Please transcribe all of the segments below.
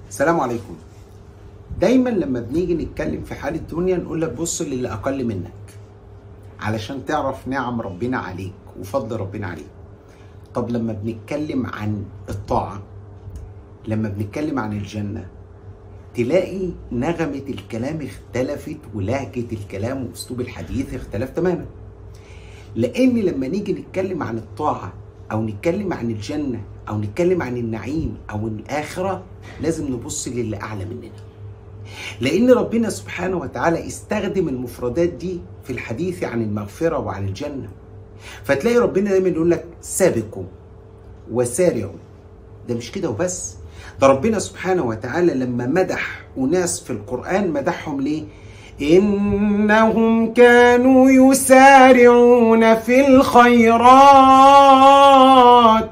السلام عليكم دايما لما بنيجي نتكلم في حال الدنيا نقول لك بص للي اقل منك علشان تعرف نعم ربنا عليك وفضل ربنا عليك طب لما بنتكلم عن الطاعة لما بنتكلم عن الجنة تلاقي نغمة الكلام اختلفت ولهجة الكلام واسلوب الحديث اختلف تماما لان لما نيجي نتكلم عن الطاعة او نتكلم عن الجنة او نتكلم عن النعيم او الاخرة لازم نبص للي اعلى مننا لان ربنا سبحانه وتعالى استخدم المفردات دي في الحديث عن المغفرة وعن الجنة فتلاقي ربنا دايما يقول لك سابقوا وسارعوا ده مش كده وبس ده ربنا سبحانه وتعالى لما مدح أناس في القرآن مدحهم ليه؟ إنهم كانوا يسارعون في الخيرات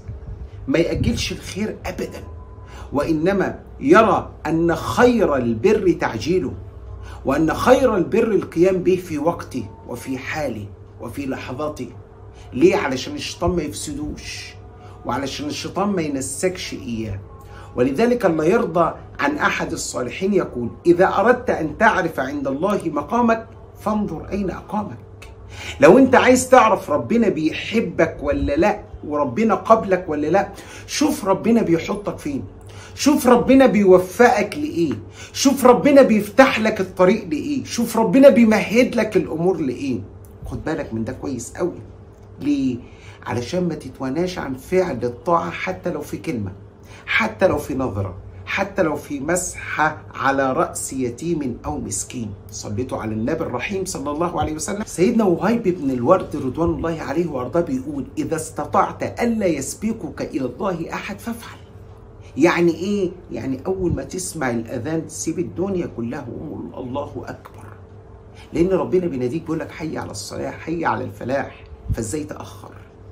ما يأجلش الخير أبدا وإنما يرى أن خير البر تعجيله وأن خير البر القيام به في وقته وفي حاله وفي لحظاته ليه علشان الشيطان ما يفسدوش وعلشان الشيطان ما ينسكش إياه ولذلك الله يرضى عن أحد الصالحين يقول إذا أردت أن تعرف عند الله مقامك فانظر أين أقامك لو أنت عايز تعرف ربنا بيحبك ولا لا وربنا قبلك ولا لا شوف ربنا بيحطك فين شوف ربنا بيوفقك لإيه شوف ربنا بيفتح لك الطريق لإيه شوف ربنا بيمهد لك الأمور لإيه خد بالك من ده كويس قوي ليه علشان ما تتواناش عن فعل الطاعة حتى لو في كلمة حتى لو في نظرة حتى لو في مسحة على رأس يتيم أو مسكين صليتوا على النبي الرحيم صلى الله عليه وسلم سيدنا وهيب بن الورد رضوان الله عليه وأرضاه بيقول إذا استطعت ألا يسبقك إلى الله أحد فافعل يعني إيه؟ يعني أول ما تسمع الأذان تسيب الدنيا كلها وقول الله أكبر لأن ربنا بيناديك بيقول لك حي على الصلاة حي على الفلاح فإزاي تأخر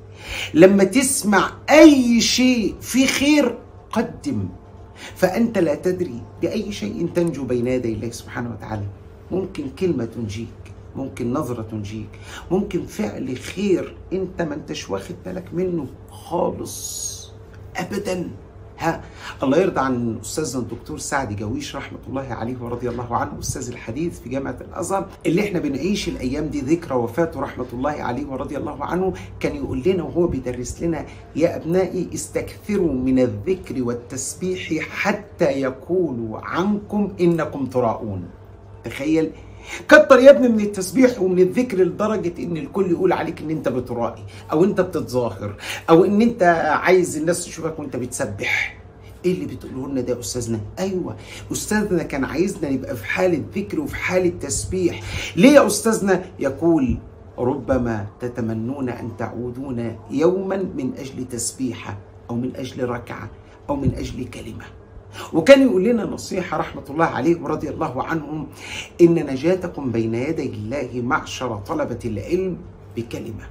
لما تسمع أي شيء في خير قدم فأنت لا تدري بأي شيء تنجو بين يدي الله سبحانه وتعالى ممكن كلمة تنجيك ممكن نظرة تنجيك ممكن فعل خير انت ما انتش واخد بالك منه خالص ابدا ها الله يرضى عن استاذنا الدكتور سعد جويش رحمه الله عليه ورضي الله عنه استاذ الحديث في جامعه الازهر اللي احنا بنعيش الايام دي ذكرى وفاته رحمه الله عليه ورضي الله عنه كان يقول لنا وهو بيدرس لنا يا ابنائي استكثروا من الذكر والتسبيح حتى يقولوا عنكم انكم تراؤون تخيل كتر يا ابني من التسبيح ومن الذكر لدرجة ان الكل يقول عليك ان انت بترائي او انت بتتظاهر او ان انت عايز الناس تشوفك وانت بتسبح ايه اللي بتقوله لنا ده يا استاذنا ايوه استاذنا كان عايزنا نبقى في حالة ذكر وفي حالة تسبيح ليه يا استاذنا يقول ربما تتمنون ان تعودون يوما من اجل تسبيحة او من اجل ركعة او من اجل كلمه وكان يقول لنا نصيحة رحمة الله عليه ورضي الله عنهم إن نجاتكم بين يدي الله معشر طلبة العلم بكلمة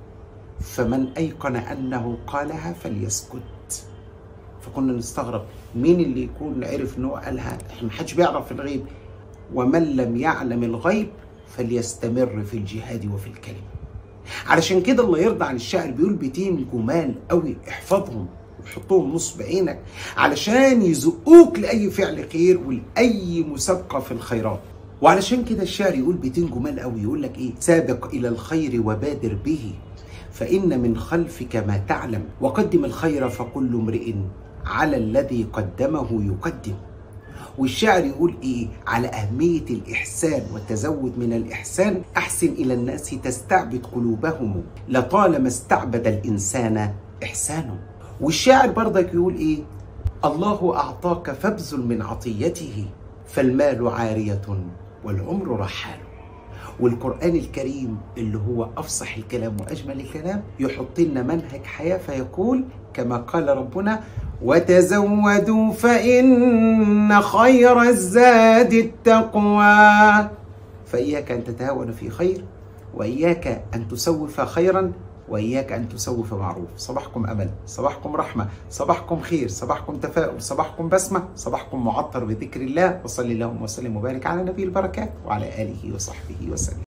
فمن أيقن أنه قالها فليسكت فكنا نستغرب مين اللي يكون عرف إنه قالها إحنا محدش بيعرف الغيب ومن لم يعلم الغيب فليستمر في الجهاد وفي الكلمة علشان كده الله يرضى عن الشاعر بيقول بيتين جمال قوي احفظهم وحطهم نصب عينك علشان يزقوك لأي فعل خير ولأي مسابقة في الخيرات وعلشان كده الشعر يقول بيتين جمال قوي يقول لك ايه سابق إلى الخير وبادر به فإن من خلفك ما تعلم وقدم الخير فكل امرئ على الذي قدمه يقدم والشاعر يقول ايه على أهمية الإحسان والتزود من الإحسان أحسن إلى الناس تستعبد قلوبهم لطالما استعبد الإنسان إحسانه والشاعر برضك يقول ايه الله اعطاك فابذل من عطيته فالمال عاريه والعمر رحال والقران الكريم اللي هو افصح الكلام واجمل الكلام يحط لنا منهج حياه فيقول كما قال ربنا وتزودوا فان خير الزاد التقوى فاياك ان تتهاون في خير واياك ان تسوف خيرا وإياك أن تسوف معروف صباحكم أمل صباحكم رحمة صباحكم خير صباحكم تفاؤل صباحكم بسمة صباحكم معطر بذكر الله وصلي اللهم وسلم وبارك على نبي البركات وعلى آله وصحبه وسلم